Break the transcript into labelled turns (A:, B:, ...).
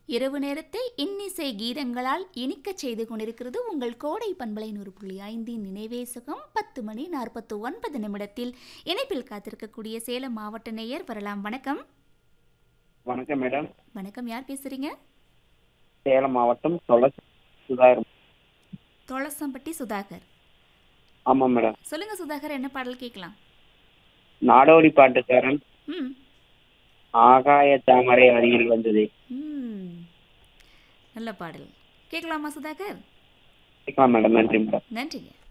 A: இரவு நேரத்தை இன்னிசை கீதங்களால் இனிக்கச் செய்து கொண்டிருக்கிறது உங்கள் கோடை பண்பலை நூறு புள்ளி ஐந்தின் நினைவேசகம் பத்து மணி நாற்பத்து ஒன்பது நிமிடத்தில் இணைப்பில் காத்திருக்கக்கூடிய சேலம் மாவட்ட நேயர் வரலாம் வணக்கம்
B: வணக்கம் மேடம்
A: வணக்கம் யார் பேசுறீங்க
B: சேலம் மாவட்டம் தொளசி சுதாகர்
A: தொளசம்பட்டி சுதாகர்
B: ஆமாம் மேடம்
A: சொல்லுங்க சுதாகர் என்ன பாடல் கேட்கலாம்
B: நாடோடி பாட்டுக்காரன்
A: ம்
B: ஆகாய தாமரை அருகில் வந்தது
A: ம் நல்ல பாடல் கேட்கலாமா சுதாகர்
B: கேட்கலாம் மேடம் நன்றி மேடம்
A: நன்றிங்க